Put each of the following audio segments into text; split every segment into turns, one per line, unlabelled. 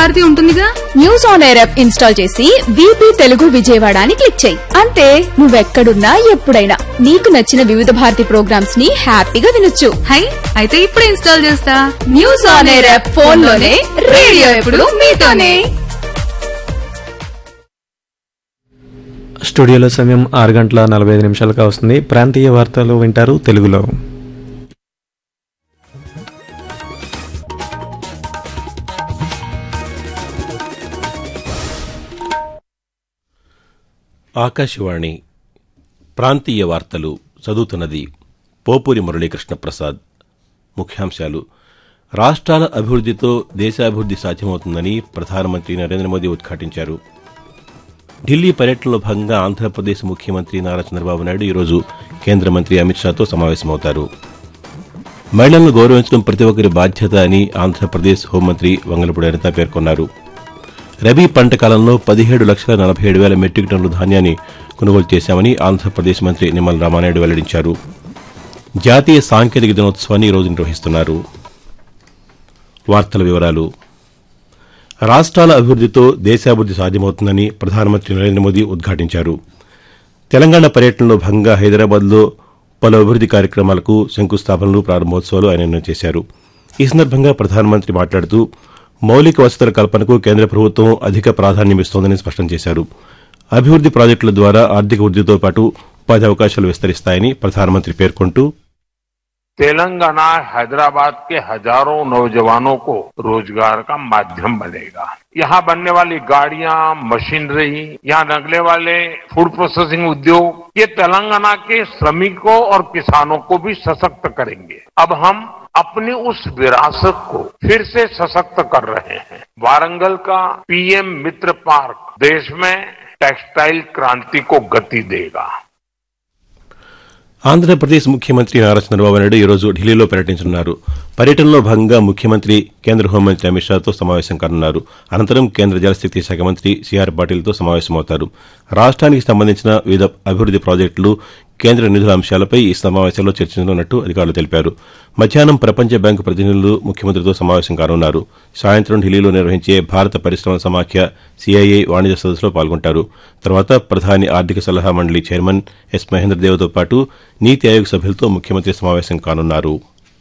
భారతి ఉంటుందిగా
news on air app install చేసి VP Telugu Vijayawada అని క్లిక్ చేయి అంతే నువ్వెక్కడున్నా ఎప్పుడైనా నీకు నచ్చిన వివిధ భారతి ప్రోగ్రామ్స్ ని హ్యాపీగా వినొచ్చు
హై అయితే ఇప్పుడే ఇన్స్టాల్ చేస్తా
news on air app phone లోనే రేడియో ఎప్పుడు మీతోనే
స్టూడియోలో సమయం ఆరు గంటల నలభై ఐదు నిమిషాలుగా వస్తుంది ప్రాంతీయ వార్తలు వింటారు తెలుగులో
ఆకాశవాణి ప్రాంతీయ వార్తలు చదువుతున్నది పోపూరి మురళీకృష్ణ ప్రసాద్ ముఖ్యాంశాలు రాష్ట్రాల అభివృద్ధితో దేశాభివృద్ధి సాధ్యమవుతుందని ప్రధానమంత్రి నరేంద్ర మోదీ ఉద్ఘాటించారు ఢిల్లీ పర్యటనలో భాగంగా ఆంధ్రప్రదేశ్ ముఖ్యమంత్రి నారా చంద్రబాబు నాయుడు ఈరోజు కేంద్ర మంత్రి అమిత్ షాతో సమావేశమవుతారు మహిళలను గౌరవించడం ప్రతి ఒక్కరి బాధ్యత అని ఆంధ్రప్రదేశ్ హోంమంత్రి వంగలపూడి అనిత పేర్కొన్నారు రబీ పంట కాలంలో పదిహేడు లక్షల నలభై ఏడు వేల మెట్రిక్ టన్నుల ధాన్యాన్ని కొనుగోలు చేశామని ఆంధ్రప్రదేశ్ మంత్రి నిమ్మల రామానాయుడు వెల్లడించారు జాతీయ సాంకేతిక దినోత్సవాన్ని ఈరోజు నిర్వహిస్తున్నారు వార్తల వివరాలు రాష్ట్రాల అభివృద్ధితో దేశాభివృద్ధి సాధ్యమవుతుందని ప్రధానమంత్రి నరేంద్ర మోదీ ఉద్ఘాటించారు తెలంగాణ పర్యటనలో భాగంగా హైదరాబాద్లో పలు అభివృద్ది కార్యక్రమాలకు శంకుస్థాపనలు ప్రారంభోత్సవాలు ఆయన నిన్న చేశారు ఈ సందర్భంగా ప్రధానమంత్రి మాట్లాడుతూ మౌలిక వసతుల కల్పనకు కేంద్ర ప్రభుత్వం అధిక ప్రాధాన్యమిస్తోందని స్పష్టం చేశారు అభివృద్ది ప్రాజెక్టుల ద్వారా ఆర్థిక వృద్ధితో పాటు ఉపాధి అవకాశాలు విస్తరిస్తాయని ప్రధానమంత్రి పేర్కొంటూ
तेलंगाना हैदराबाद के हजारों नौजवानों को रोजगार का माध्यम बनेगा यहाँ बनने वाली गाड़ियां मशीनरी यहाँ लगने वाले फूड प्रोसेसिंग उद्योग ये तेलंगाना के श्रमिकों और किसानों को भी सशक्त करेंगे अब हम अपनी उस विरासत को फिर से सशक्त कर रहे हैं वारंगल का पीएम मित्र पार्क देश में टेक्सटाइल क्रांति को गति देगा
ఆంధ్రప్రదేశ్ ముఖ్యమంత్రి నారా చంద్రబాబు నాయుడు ఈరోజు ఢిల్లీలో పర్యటించనున్నారు పర్యటనలో భాగంగా ముఖ్యమంత్రి కేంద్ర హోంమంత్రి అమిత్ షాతో సమావేశం కానున్నారు అనంతరం కేంద్ర జలశక్తి శాఖ మంత్రి సిఆర్ పాటిల్తో సమావేశమవుతారు రాష్ట్రానికి సంబంధించిన వివిధ అభివృద్ది ప్రాజెక్టులు కేంద్ర నిధుల అంశాలపై ఈ సమావేశంలో చర్చించనున్నట్టు అధికారులు తెలిపారు మధ్యాహ్నం ప్రపంచ బ్యాంకు ప్రతినిధులు ముఖ్యమంత్రితో సమావేశం కానున్నారు సాయంత్రం ఢిల్లీలో నిర్వహించే భారత పరిశ్రమల సమాఖ్య సిఐఐ వాణిజ్య సదస్సులో పాల్గొంటారు తర్వాత ప్రధాని ఆర్థిక సలహా మండలి చైర్మన్ ఎస్ మహేంద్రదేవ్తో పాటు నీతి ఆయోగ్ సభ్యులతో ముఖ్యమంత్రి సమావేశం కానున్నారు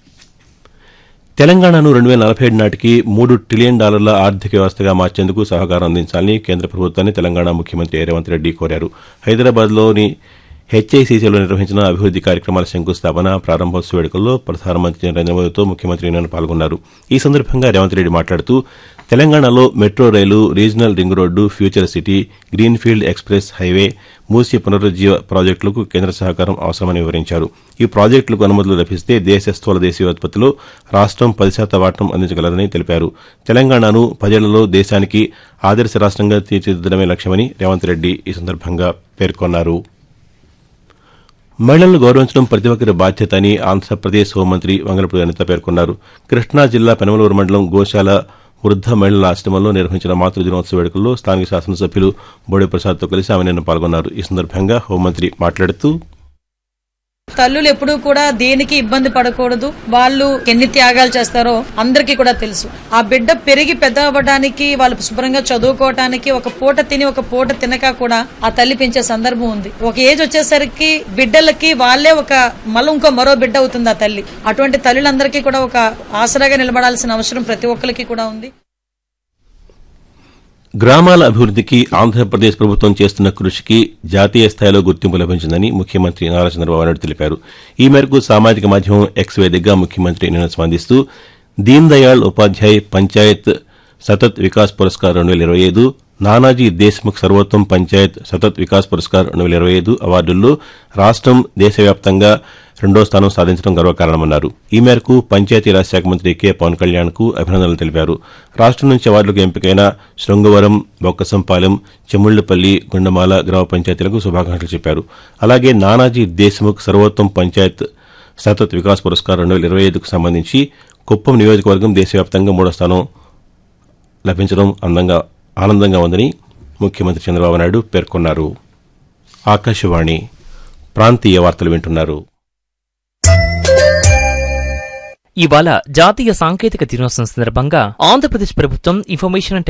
తెలంగాణను రెండు వేల నలభై ఏడు నాటికి మూడు ట్రిలియన్ డాలర్ల ఆర్థిక వ్యవస్థగా మార్చేందుకు సహకారం అందించాలని కేంద్ర ప్రభుత్వాన్ని తెలంగాణ ముఖ్యమంత్రి రేవంత్ రెడ్డి కోరారు హైదరాబాద్లోని హెచ్ఐసిసిలో నిర్వహించిన అభివృద్ది కార్యక్రమాల శంకుస్థాపన ప్రారంభోత్సవ వేడుకల్లో ప్రధానమంత్రి నరేంద్ర మోదీతో ముఖ్యమంత్రి నిన్న పాల్గొన్నారు ఈ సందర్భంగా రేవంత్ రెడ్డి మాట్లాడుతూ తెలంగాణలో metro rail regional ring road future city greenfield express highway Musi పునరుజ్జీవ ప్రాజెక్టులకు కేంద్ర సహకారం అవసరమని వివరించారు ఈ ప్రాజెక్టులకు అనుమతులు లభిస్తే దేశ స్థూల దేశీయ ఉత్పత్తిలో రాష్ట్రం పది శాతం వాటం అందించగలదని తెలిపారు తెలంగాణను పదేళ్లలో దేశానికి ఆదర్శ రాష్ట్రంగా తీర్చిదిద్దడమే లక్ష్యమని రేవంత్ రెడ్డి ఈ సందర్భంగా పేర్కొన్నారు మహిళలను గౌరవించడం ప్రతి ఒక్కరి బాధ్యత అని ఆంధ్రప్రదేశ్ హోంమంత్రి వంగలపూడి అనిత పేర్కొన్నారు కృష్ణా జిల్లా పెనమలూరు మండలం గోశాల వృద్ధ మహిళల ఆశ్రమంలో నిర్వహించిన మాతృ దినోత్సవ వేడుకల్లో స్థానిక శాసనసభ్యులు బోడే ప్రసాద్తో కలిసి ఆమె నిన్న పాల్గొన్నారు ఈ సందర్భంగా హోంమంత్రి మాట్లాడుతూ
తల్లులు ఎప్పుడూ కూడా దేనికి ఇబ్బంది పడకూడదు వాళ్ళు ఎన్ని త్యాగాలు చేస్తారో అందరికీ కూడా తెలుసు ఆ బిడ్డ పెరిగి పెద్ద అవ్వడానికి వాళ్ళు శుభ్రంగా చదువుకోవటానికి ఒక పూట తిని ఒక పూట తినక కూడా ఆ తల్లి పెంచే సందర్భం ఉంది ఒక ఏజ్ వచ్చేసరికి బిడ్డలకి వాళ్ళే ఒక మళ్ళీ ఇంకో మరో బిడ్డ అవుతుంది ఆ తల్లి అటువంటి తల్లులందరికీ కూడా ఒక ఆసరాగా నిలబడాల్సిన అవసరం ప్రతి ఒక్కరికి కూడా ఉంది
గ్రామాల అభివృద్ధికి ఆంధ్రప్రదేశ్ ప్రభుత్వం చేస్తున్న కృషికి జాతీయ స్థాయిలో గుర్తింపు లభించిందని ముఖ్యమంత్రి నారా చంద్రబాబు నాయుడు తెలిపారు ఈ మేరకు సామాజిక మాధ్యమం ఎక్స్ వేదికగా ముఖ్యమంత్రి నిన్న స్పందిస్తూ దీన్ దయాళ్ ఉపాధ్యాయ్ పంచాయత్ సతత్ వికాస్ పురస్కార్ రెండు వేల ఇరవై ఐదు నానాజీ దేశ్ముఖ్ సర్వోత్తమ్ పంచాయత్ సతత్ వికాస్ పురస్కార్ రెండు వేల ఇరవై ఐదు అవార్డుల్లో రాష్ట్రం దేశవ్యాప్తంగా రెండో స్థానం సాధించడం గర్వకారణమన్నారు ఈ మేరకు పంచాయతీరాజ్ శాఖ మంత్రి కె పవన్ కళ్యాణ్ కు అభినందనలు తెలిపారు రాష్ట్రం నుంచి అవార్డులకు ఎంపికైన శృంగవరం బొక్కసంపాలెం చెముళ్లపల్లి గుండమాల గ్రామ పంచాయతీలకు శుభాకాంక్షలు చెప్పారు అలాగే నానాజీ దేశ్ముఖ్ సర్వోత్తమ్ పంచాయత్ సతత్ వికాస్ పురస్కార్ రెండు వేల ఇరవై ఐదుకు సంబంధించి కుప్పం నియోజకవర్గం దేశవ్యాప్తంగా మూడో స్థానం లభించడం అందంగా ఆనందంగా ఉందని ముఖ్యమంత్రి చంద్రబాబు నాయుడు పేర్కొన్నారు ఆకాశవాణి ప్రాంతీయ వార్తలు వింటున్నారు
ఇవాళ జాతీయ సాంకేతిక దినోత్సవం సందర్భంగా ఆంధ్రప్రదేశ్ ప్రభుత్వం ఇన్ఫర్మేషన్ అండ్